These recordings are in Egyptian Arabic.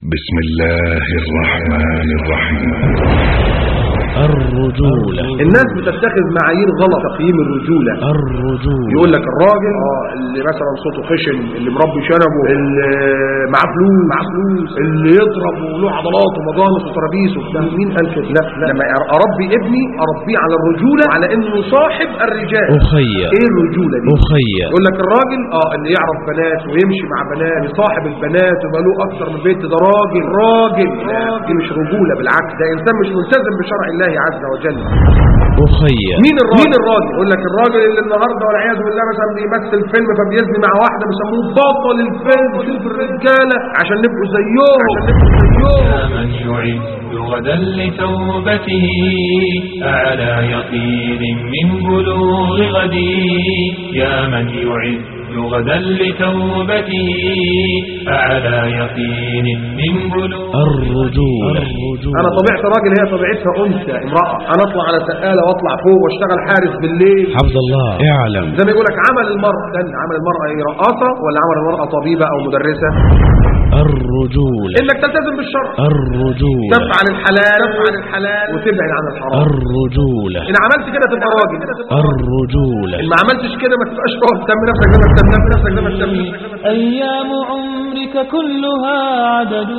بسم الله الرحمن الرحيم الرجولة الناس بتتخذ معايير غلط تقييم الرجولة الرجولة يقول لك الراجل اه اللي مثلا صوته خشن اللي مربي شنبه اللي معاه فلوس معاه فلوس اللي يضرب وله عضلات ومجانس وترابيس وبتاع مين قال كده لا لما اربي ابني اربيه على الرجولة على انه صاحب الرجال أخي ايه الرجولة دي أخي يقول لك الراجل اه اللي يعرف بنات ويمشي مع بنات يصاحب البنات ويبقى له اكتر من بيت ده راجل راجل لا دي مش رجولة بالعكس ده انسان مش ملتزم بشرع الله عز وجل أخي مين الراجل مين الراجل يقول لك الراجل اللي النهارده والعياذ بالله مثلا بيمثل فيلم فبيزني مع واحده بيسموه بطل الفيلم شوف الرجاله عشان نبقوا زيهم عشان نبقوا يا زيهم من يعد غدا لتوبته أعلى يقين من بلوغ غدي يا من يعد غدا لتوبته أعلى يقين من بلوغ الرجولة انا طبيعتي راجل هي طبيعتها انثى امراه انا اطلع على سقاله واطلع فوق واشتغل حارس بالليل عبد الله اعلم زي ما يقول لك عمل المرأة استنى عمل المرأة ايه رقاصة ولا عمل المرأة طبيبة او مدرسة الرجولة انك تلتزم بالشرع الرجولة تفعل الحلال تفعل الحلال وتبعد عن الحرام الرجولة ان عملت كده تبقى راجل الرجولة ان ما عملتش كده ما تبقاش راجل تم نفسك زي ما تسمي نفسك زي ما تسمي أيام عمرك كلها عدد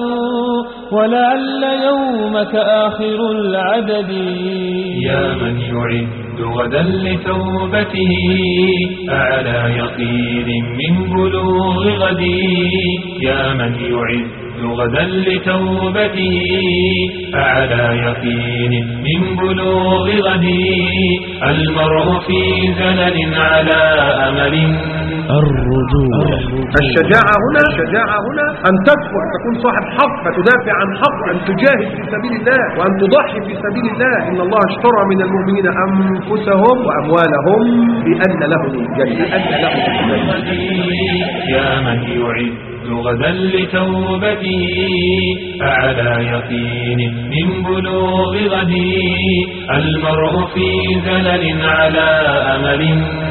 ولعل يومك آخر العدد يا من يعد غدا لتوبته أعلى يقين من بلوغ غدي يا من يعد غدا لتوبته أعلى يقين من بلوغ غدي المرء في زلل على أمل الرجولة الشجاعة هنا الشجاعة هنا أن تدفع تكون صاحب حق فتدافع عن حق أن تجاهد في سبيل الله وأن تضحي في سبيل الله إن الله اشترى من المؤمنين أنفسهم وأموالهم بأن لهم الجنة أن لهم الجنة يا من يعد غدا لتوبته أعلى يقين من بلوغ غدي المرء في زلل على أمل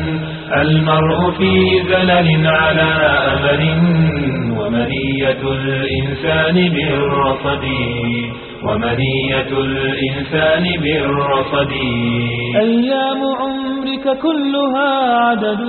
المرء في زلل على أمل ومنية الإنسان بالرصد ومنية الإنسان بالرصد أيام عمرك كلها عدد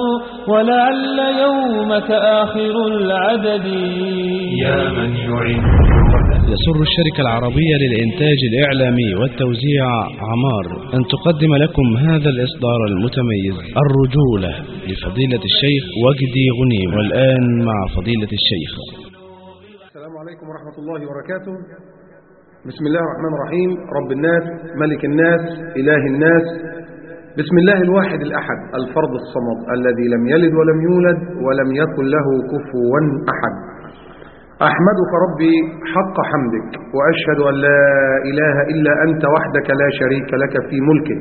ولعل يومك آخر العدد يا من يعد يسر الشركة العربية للإنتاج الإعلامي والتوزيع عمار أن تقدم لكم هذا الإصدار المتميز الرجولة لفضيلة الشيخ وجدي غنيم والآن مع فضيلة الشيخ السلام عليكم ورحمة الله وبركاته بسم الله الرحمن الرحيم رب الناس ملك الناس إله الناس بسم الله الواحد الأحد الفرد الصمد الذي لم يلد ولم يولد ولم يكن له كفوا أحد أحمدك ربي حق حمدك وأشهد أن لا إله إلا أنت وحدك لا شريك لك في ملكك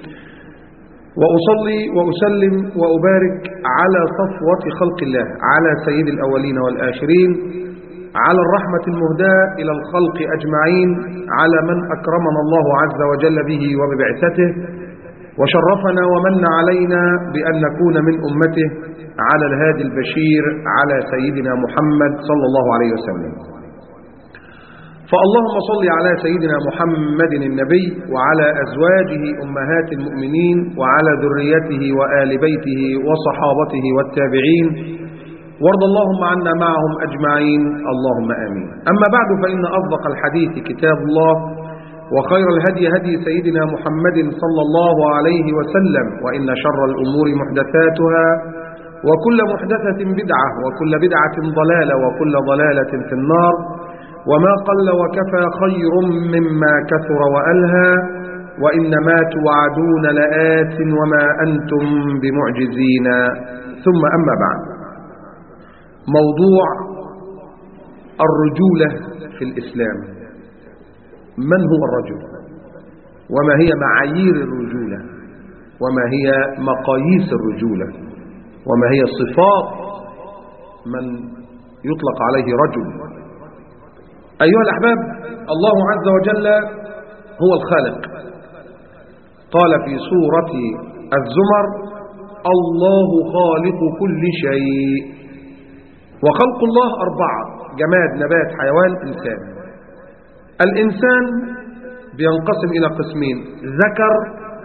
وأصلي وأسلم وأبارك على صفوة خلق الله على سيد الأولين والآخرين على الرحمة المهداة إلى الخلق أجمعين على من أكرمنا الله عز وجل به وببعثته وشرفنا ومن علينا بأن نكون من أمته على الهادي البشير على سيدنا محمد صلى الله عليه وسلم فاللهم صل على سيدنا محمد النبي وعلى أزواجه أمهات المؤمنين وعلى ذريته وآل بيته وصحابته والتابعين وارض اللهم عنا معهم أجمعين اللهم آمين أما بعد فإن أصدق الحديث كتاب الله وخير الهدي هدي سيدنا محمد صلى الله عليه وسلم وإن شر الأمور محدثاتها وكل محدثة بدعة وكل بدعة ضلالة وكل ضلالة في النار وما قل وكفى خير مما كثر وألهى وإنما توعدون لآت وما أنتم بمعجزين ثم أما بعد موضوع الرجولة في الإسلام من هو الرجل وما هي معايير الرجولة وما هي مقاييس الرجولة وما هي صفات من يطلق عليه رجل أيها الأحباب الله عز وجل هو الخالق قال في سورة الزمر الله خالق كل شيء وخلق الله أربعة جماد نبات حيوان إنسان الإنسان بينقسم إلى قسمين ذكر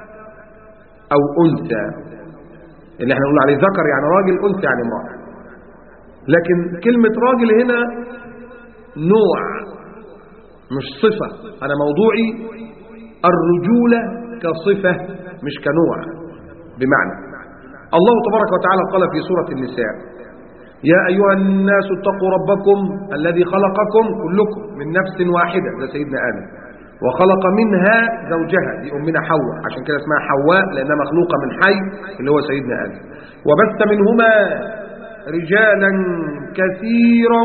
أو أنثى اللي احنا نقول عليه ذكر يعني راجل أنثى يعني امرأة لكن كلمة راجل هنا نوع مش صفة أنا موضوعي الرجولة كصفة مش كنوع بمعنى الله تبارك وتعالى قال في سورة النساء يا أيها الناس اتقوا ربكم الذي خلقكم كلكم من نفس واحدة ده سيدنا آدم وخلق منها زوجها دي أمنا حواء عشان كده اسمها حواء لأنها مخلوقة من حي اللي هو سيدنا آدم وبث منهما رجالا كثيرا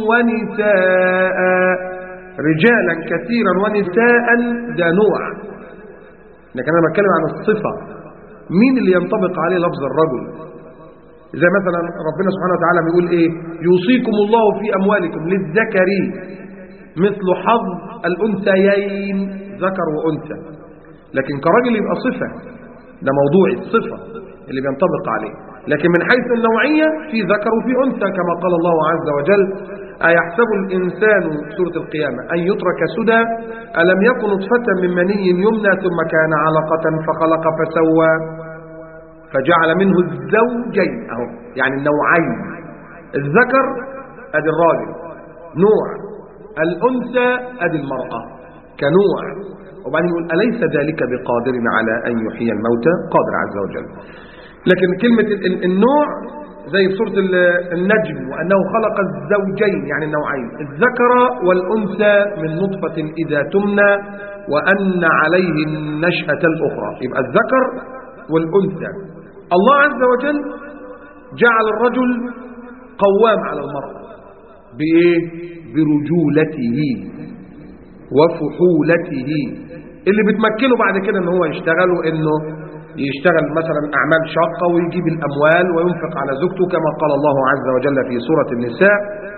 ونساء رجالا كثيرا ونساء ده نوع لكن أنا بتكلم عن الصفة مين اللي ينطبق عليه لفظ الرجل زي مثلا ربنا سبحانه وتعالى بيقول ايه يوصيكم الله في أموالكم للذكر مثل حظ الأنثيين ذكر وأنثى لكن كراجل يبقى صفة ده موضوعي الصفة اللي بينطبق عليه لكن من حيث النوعية في ذكر وفي أنثى كما قال الله عز وجل أيحسب الإنسان سورة القيامة أن يترك سدى ألم يكن نطفة من مني يمنى ثم كان علقة فخلق فسوى فجعل منه الزوجين أهو يعني النوعين الذكر أدي الراجل نوع الأنثى أدي المرأة كنوع وبعدين يقول أليس ذلك بقادر على أن يحيي الموتى قادر عز وجل لكن كلمة النوع زي في سورة النجم وأنه خلق الزوجين يعني النوعين الذكر والأنثى من نطفة إذا تمنى وأن عليه النشأة الأخرى يبقى الذكر والأنثى الله عز وجل جعل الرجل قوام على المرأة بإيه؟ برجولته وفحولته اللي بتمكنه بعد كده ان هو يشتغل وانه يشتغل مثلا اعمال شاقه ويجيب الاموال وينفق على زوجته كما قال الله عز وجل في سوره النساء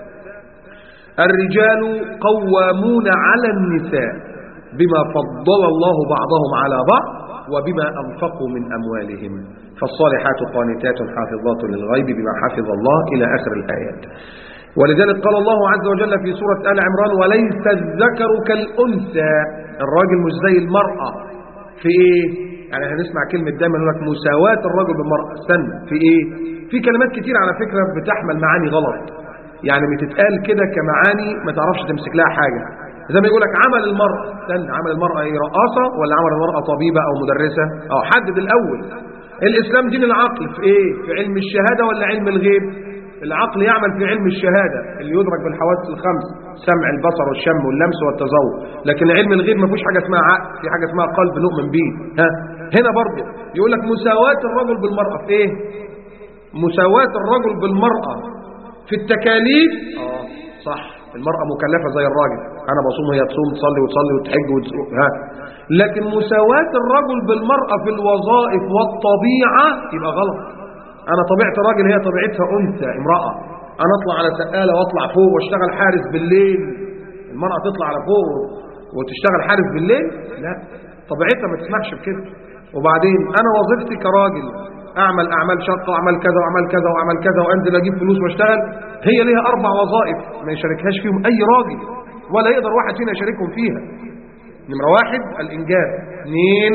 الرجال قوامون على النساء بما فضل الله بعضهم على بعض وبما انفقوا من اموالهم فالصالحات قانتات حافظات للغيب بما حفظ الله الى اخر الايات ولذلك قال الله عز وجل في سورة آل عمران وليس الذكر كالأنثى الراجل مش زي المرأة في ايه يعني هنسمع كلمة دايما يقول لك مساواة الرجل بالمرأة استنى في ايه في كلمات كتير على فكرة بتحمل معاني غلط يعني بتتقال كده كمعاني ما تعرفش تمسك لها حاجة زي ما يقول لك عمل المرأة استنى عمل المرأة ايه رقاصة ولا عمل المرأة طبيبة او مدرسة او حدد الاول الاسلام دين العقل في ايه في علم الشهادة ولا علم الغيب العقل يعمل في علم الشهادة اللي يدرك بالحواس الخمس سمع البصر والشم واللمس والتذوق لكن علم الغيب ما فيش حاجة اسمها عقل في حاجة اسمها قلب نؤمن به ها هنا برضه يقول لك مساواة الرجل بالمرأة في ايه مساواة الرجل بالمرأة في التكاليف اه صح المرأة مكلفة زي الراجل انا بصوم هي تصوم تصلي وتصلي وتحج وتصوم ها لكن مساواة الرجل بالمرأة في الوظائف والطبيعة يبقى غلط انا طبيعة راجل هي طبيعتها انثى امرأة انا اطلع على سقالة واطلع فوق واشتغل حارس بالليل المرأة تطلع على فوق وتشتغل حارس بالليل لا طبيعتها ما تسمحش بكده وبعدين انا وظيفتي كراجل اعمل اعمال شاقة واعمل كذا واعمل كذا واعمل كذا وانزل اجيب فلوس واشتغل هي ليها اربع وظائف ما يشاركهاش فيهم اي راجل ولا يقدر واحد فينا يشاركهم فيها نمرة واحد الانجاب اثنين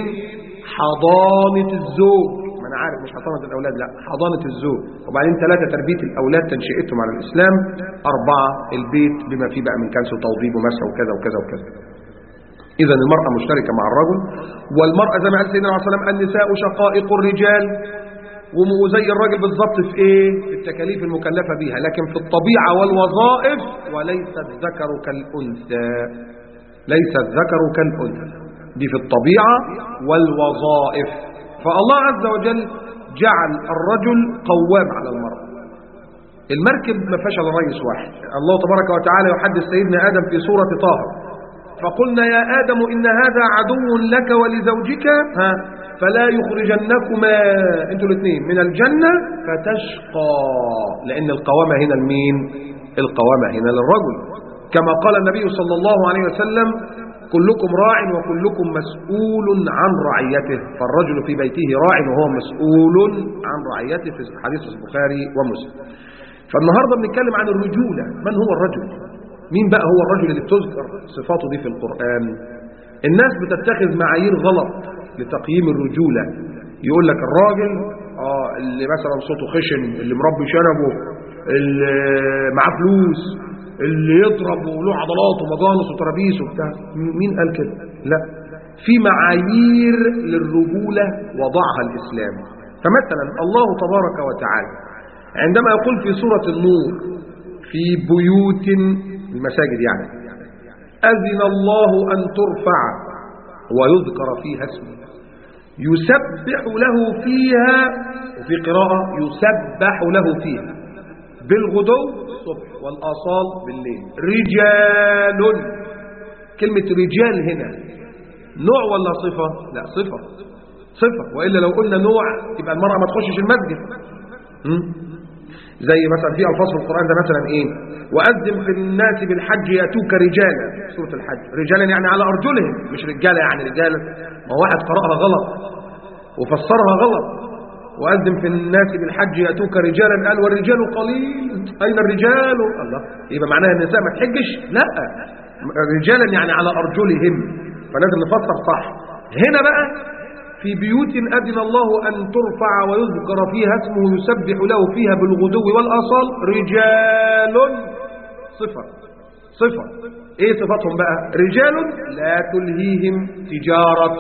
حضانة الزوج ما انا عارف مش حضانة الاولاد لا حضانة الزوج وبعدين ثلاثة تربية الاولاد تنشئتهم على الاسلام اربعة البيت بما فيه بقى من كنس وتوضيب ومسح وكذا وكذا وكذا اذا المرأة مشتركة مع الرجل والمرأة زي ما قال سيدنا عليه الصلاة والسلام النساء شقائق الرجال وزي الراجل بالظبط في ايه في التكاليف المكلفة بيها لكن في الطبيعة والوظائف وليس الذكر كالأنثى ليس الذكر كالأنثى دي في الطبيعة والوظائف فالله عز وجل جعل الرجل قوام على المرأة المركب ما فيهاش الا رئيس واحد الله تبارك وتعالى يحدث سيدنا آدم في سورة طه فقلنا يا آدم إن هذا عدو لك ولزوجك ها فلا يخرجنكما انتوا الاثنين من الجنة فتشقى لأن القوامة هنا المين القوامة هنا للرجل كما قال النبي صلى الله عليه وسلم كلكم راع وكلكم مسؤول عن رعيته فالرجل في بيته راع وهو مسؤول عن رعيته في حديث البخاري ومسلم فالنهاردة بنتكلم عن الرجولة من هو الرجل مين بقى هو الرجل اللي بتذكر صفاته دي في القرآن الناس بتتخذ معايير غلط لتقييم الرجولة يقول لك الراجل اه اللي مثلا صوته خشن اللي مربي شنبه اللي معاه فلوس اللي يضرب وله عضلات ومجانس وترابيس وبتاع مين قال كده لا في معايير للرجولة وضعها الإسلام فمثلا الله تبارك وتعالى عندما يقول في سورة النور في بيوت المساجد يعني أذن الله أن ترفع ويذكر فيها اسمه يسبح له فيها وفي قراءة يسبح له فيها بالغدو الصبح والآصال بالليل رجال كلمة رجال هنا نوع ولا صفة لا صفة صفة وإلا لو قلنا نوع يبقى المرأة ما تخشش المسجد م? زي مثلا في ألفاظ في القرآن ده مثلا إيه وأذن في الناس بالحج يأتوك رجالا سورة الحج رجالا يعني على أرجلهم مش رجالة يعني رجالا ما واحد قرأها غلط وفسرها غلط وأذن في الناس بالحج يأتوك رجالا قال والرجال قليل أين الرجال الله يبقى معناها النساء ما تحجش لا رجالا يعني على أرجلهم فلازم نفسر صح هنا بقى في بيوت أذن الله أن ترفع ويذكر فيها اسمه يسبح له فيها بالغدو والآصال رجال صفة صفة ايه صفتهم بقى رجال لا تلهيهم تجارة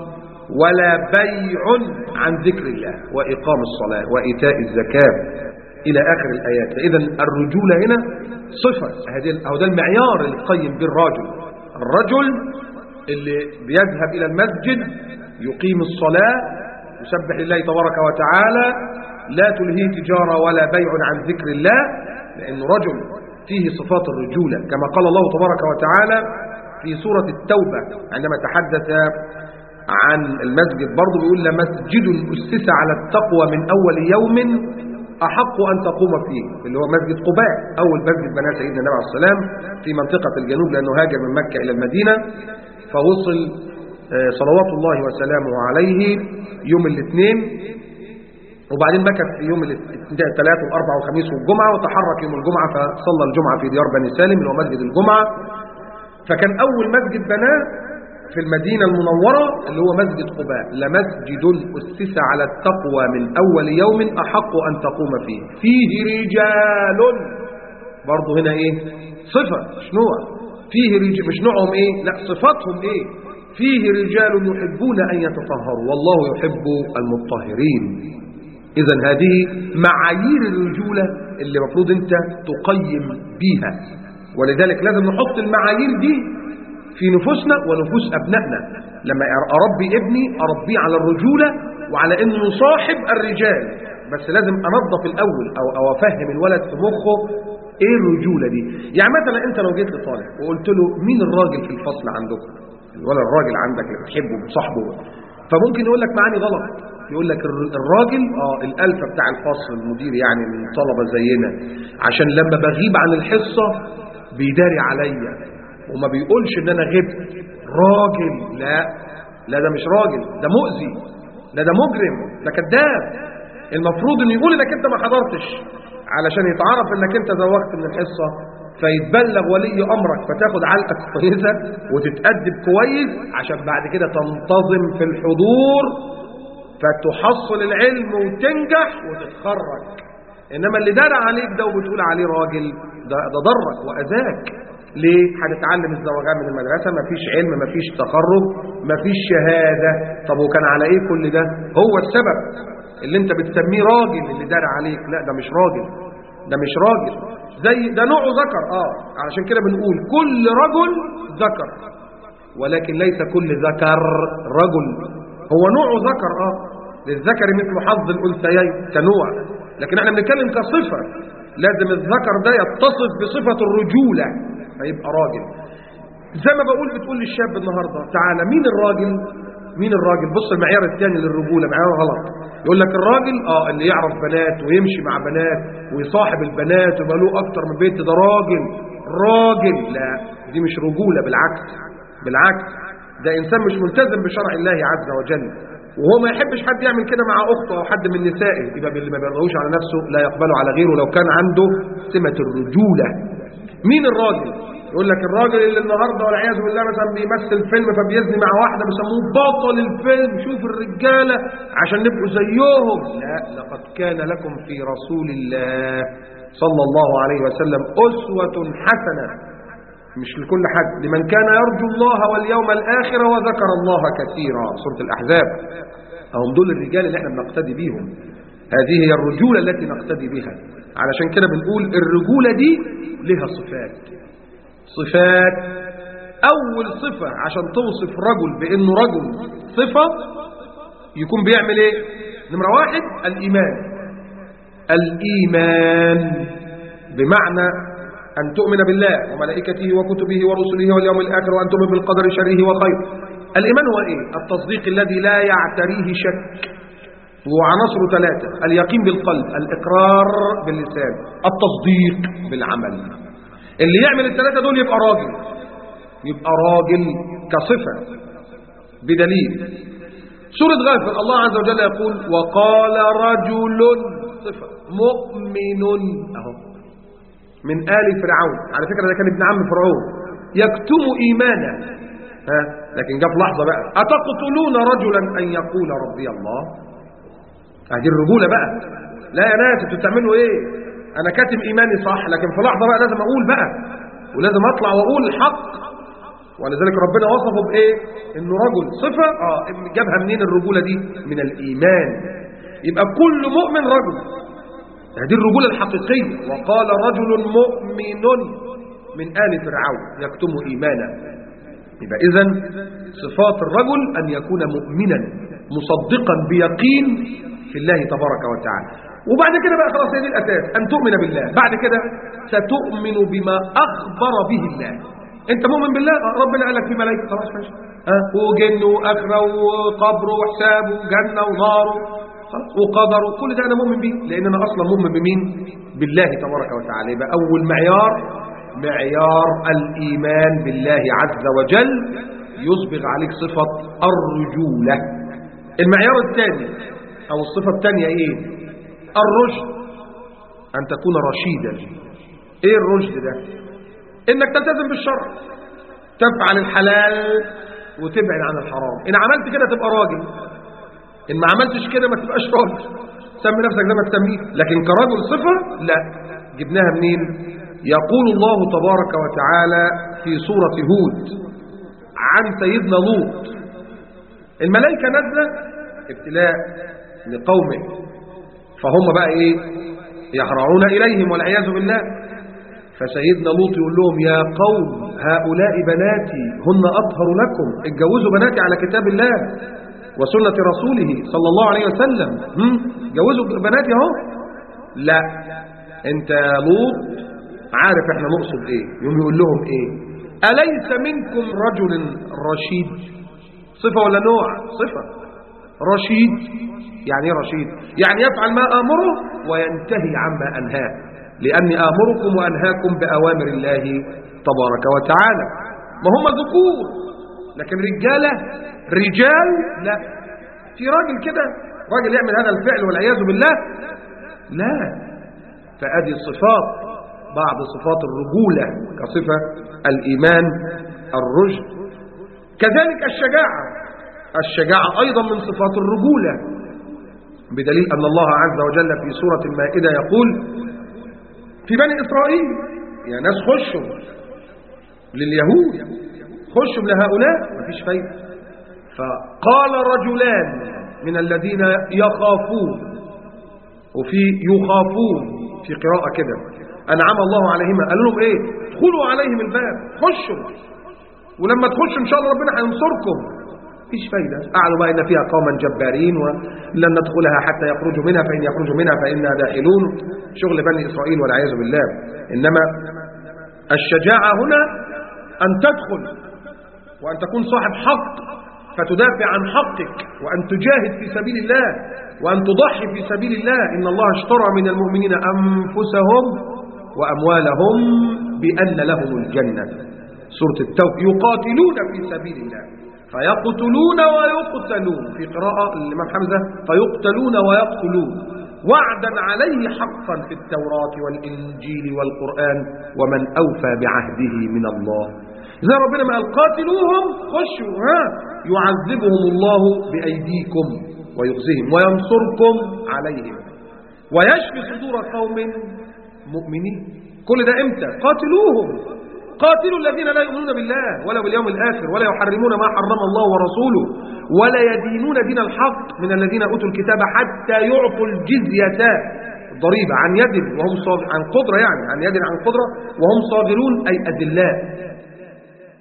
ولا بيع عن ذكر الله وإقام الصلاة وإيتاء الزكاة إلى آخر الآيات فإذا الرجولة هنا صفة هذه أو ده المعيار اللي قيم به الرجل الرجل اللي بيذهب إلى المسجد يقيم الصلاة يسبح لله تبارك وتعالى لا تلهيه تجارة ولا بيع عن ذكر الله لأنه رجل فيه صفات الرجولة كما قال الله تبارك وتعالى في سورة التوبة عندما تحدث عن المسجد برضه بيقول لمسجد أسس على التقوى من أول يوم أحق أن تقوم فيه اللي هو مسجد قباء أول مسجد بناه سيدنا النبي عليه السلام في منطقة الجنوب لأنه هاجر من مكة إلى المدينة فوصل صلوات الله وسلامه عليه يوم الاثنين وبعدين مكث في يوم الثلاث والاربع والخميس والجمعة وتحرك يوم الجمعة فصلى الجمعة في ديار بني سالم اللي هو مسجد الجمعة فكان أول مسجد بناه في المدينة المنورة اللي هو مسجد قباء لمسجد أسس على التقوى من أول يوم أحق أن تقوم فيه فيه رجال برضه هنا إيه صفة مش نوع فيه رجال مش نوعهم إيه لا صفاتهم إيه فيه رجال يحبون أن يتطهروا والله يحب المطهرين إذا هذه معايير الرجولة اللي مفروض أنت تقيم بيها ولذلك لازم نحط المعايير دي في نفوسنا ونفوس أبنائنا لما أربي ابني أربيه على الرجولة وعلى أنه يصاحب الرجال بس لازم أنظف الأول أو, أو أفهم الولد في مخه إيه الرجولة دي يعني مثلا أنت لو جيت لطالب وقلت له مين الراجل في الفصل عندكم ولا الراجل عندك اللي بتحبه وبتصاحبه فممكن يقول لك معاني غلط يقول لك الراجل اه الالفه بتاع الفصل المدير يعني من طلبه زينا عشان لما بغيب عن الحصه بيداري عليا وما بيقولش ان انا غبت راجل لا لا ده مش راجل ده مؤذي لا ده مجرم ده كذاب المفروض انه يقول انك انت ما حضرتش علشان يتعرف انك انت زوغت من الحصه فيتبلغ ولي أمرك فتاخد علقة كويسة وتتأدب كويس عشان بعد كده تنتظم في الحضور فتحصل العلم وتنجح وتتخرج إنما اللي دار عليك ده وبتقول عليه راجل ده, ده ضرك وأذاك ليه؟ هتتعلم الزواجان من المدرسة مفيش علم مفيش تخرج مفيش شهادة طب وكان على ايه كل ده هو السبب اللي انت بتسميه راجل اللي دار عليك لا ده مش راجل ده مش راجل زي ده نوعه ذكر اه علشان كده بنقول كل رجل ذكر ولكن ليس كل ذكر رجل هو نوعه ذكر اه للذكر مثل حظ الانثيين كنوع لكن احنا بنتكلم كصفه لازم الذكر ده يتصف بصفه الرجوله فيبقى راجل زي ما بقول بتقول للشاب النهارده تعالى مين الراجل مين الراجل بص المعيار الثاني للرجوله معيار غلط يقول لك الراجل اه اللي يعرف بنات ويمشي مع بنات ويصاحب البنات ويبقى له اكتر من بيت ده راجل راجل لا دي مش رجوله بالعكس بالعكس ده انسان مش ملتزم بشرع الله عز وجل وهو ما يحبش حد يعمل كده مع اخته او حد من نسائه يبقى اللي ما بيرضوش على نفسه لا يقبله على غيره لو كان عنده سمه الرجوله مين الراجل يقول لك الراجل اللي النهارده والعياذ بالله مثلا بيمثل فيلم فبيزني مع واحده بيسموه بطل الفيلم شوف الرجاله عشان نبقوا زيهم لا لقد كان لكم في رسول الله صلى الله عليه وسلم اسوه حسنه مش لكل حد لمن كان يرجو الله واليوم الاخر وذكر الله كثيرا سوره الاحزاب هم دول الرجال اللي احنا بنقتدي بيهم هذه هي الرجوله التي نقتدي بها علشان كده بنقول الرجوله دي لها صفات صفات أول صفة عشان توصف رجل بأنه رجل صفة يكون بيعمل إيه نمرة واحد الإيمان الإيمان بمعنى أن تؤمن بالله وملائكته وكتبه ورسله واليوم الآخر وأن تؤمن بالقدر شره وخير الإيمان هو إيه التصديق الذي لا يعتريه شك وعناصره ثلاثة اليقين بالقلب الإقرار باللسان التصديق بالعمل اللي يعمل الثلاثة دول يبقى راجل يبقى راجل كصفة بدليل سورة غافر الله عز وجل يقول وقال رجل صفة مؤمن أهو من آل فرعون على فكرة ده كان ابن عم فرعون يكتم إيمانا ها لكن جاء في لحظة بقى أتقتلون رجلا أن يقول ربي الله هذه الرجولة بقى لا يا ناس انتوا بتعملوا ايه انا كاتم ايماني صح لكن في لحظه بقى لازم اقول بقى ولازم اطلع واقول الحق ولذلك ربنا وصفه بايه انه رجل صفه اه جابها منين الرجوله دي من الايمان يبقى كل مؤمن رجل هذه الرجوله الحقيقيه وقال رجل مؤمن من ال فرعون يكتم ايمانه يبقى اذا صفات الرجل ان يكون مؤمنا مصدقا بيقين في الله تبارك وتعالى وبعد كده بقى خلاص هي دي الاساس ان تؤمن بالله بعد كده ستؤمن بما اخبر به الله انت مؤمن بالله آه، ربنا قال لك في ملائكه خلاص ماشي ها وجن واخره وقبر وحساب وجنه ونار خلاص وقدر كل ده انا مؤمن بيه لان انا اصلا مؤمن بمين بالله تبارك وتعالى يبقى اول معيار معيار الايمان بالله عز وجل يصبغ عليك صفه الرجوله المعيار الثاني او الصفه الثانيه ايه الرشد أن تكون رشيدا إيه الرشد ده إنك تلتزم بالشرع تفعل الحلال وتبعد عن الحرام إن عملت كده تبقى راجل إن ما عملتش كده ما تبقاش راجل سمي نفسك زي ما تسميه لكن كرجل صفة لا جبناها منين يقول الله تبارك وتعالى في سورة هود عن سيدنا لوط الملائكة نازلة ابتلاء لقومه فهم بقى ايه يهرعون اليهم والعياذ بالله فسيدنا لوط يقول لهم يا قوم هؤلاء بناتي هن اطهر لكم اتجوزوا بناتي على كتاب الله وسنة رسوله صلى الله عليه وسلم هم؟ جوزوا بناتي اهو لا انت يا لوط عارف احنا نقصد ايه يوم يقول لهم ايه أليس منكم رجل رشيد صفة ولا نوع صفة رشيد يعني ايه رشيد يعني يفعل ما آمره وينتهي عما أنهاه لأني آمركم وأنهاكم بأوامر الله تبارك وتعالى ما هم ذكور لكن رجالة رجال لا في راجل كده راجل يعمل هذا الفعل والعياذ بالله لا فأدي الصفات بعض صفات الرجولة كصفة الإيمان الرشد كذلك الشجاعة الشجاعة أيضا من صفات الرجولة بدليل أن الله عز وجل في سورة المائدة يقول في بني إسرائيل يا ناس خشوا لليهود خشوا لهؤلاء مفيش فايدة فقال رجلان من الذين يخافون وفي يخافون في قراءة كده أنعم الله عليهما قالوا لهم إيه ادخلوا عليهم الباب خشوا ولما تخشوا إن شاء الله ربنا هينصركم مفيش فايدة قعدوا بقى إن فيها قوما جبارين ولن ندخلها حتى يخرجوا منها فإن يخرجوا منها فإنا داخلون شغل بني إسرائيل والعياذ بالله إنما الشجاعة هنا أن تدخل وأن تكون صاحب حق فتدافع عن حقك وأن تجاهد في سبيل الله وأن تضحي في سبيل الله إن الله اشترى من المؤمنين أنفسهم وأموالهم بأن لهم الجنة سورة التوبة يقاتلون في سبيل الله فيقتلون ويقتلون في قراءة الإمام حمزة فيقتلون ويقتلون وعدا عليه حقا في التوراة والإنجيل والقرآن ومن أوفى بعهده من الله زي ربنا ما قال قاتلوهم خشوا ها يعذبهم الله بأيديكم ويخزهم وينصركم عليهم ويشفي صدور قوم مؤمنين كل ده امتى قاتلوهم قاتلوا الذين لا يؤمنون بالله ولا باليوم الآخر ولا يحرمون ما حرم الله ورسوله ولا يدينون دين الحق من الذين أوتوا الكتاب حتى يعطوا الجزية ضريبة عن يد وهم صاغ... عن قدرة يعني عن يد عن قدرة وهم صاغرون أي أدلاء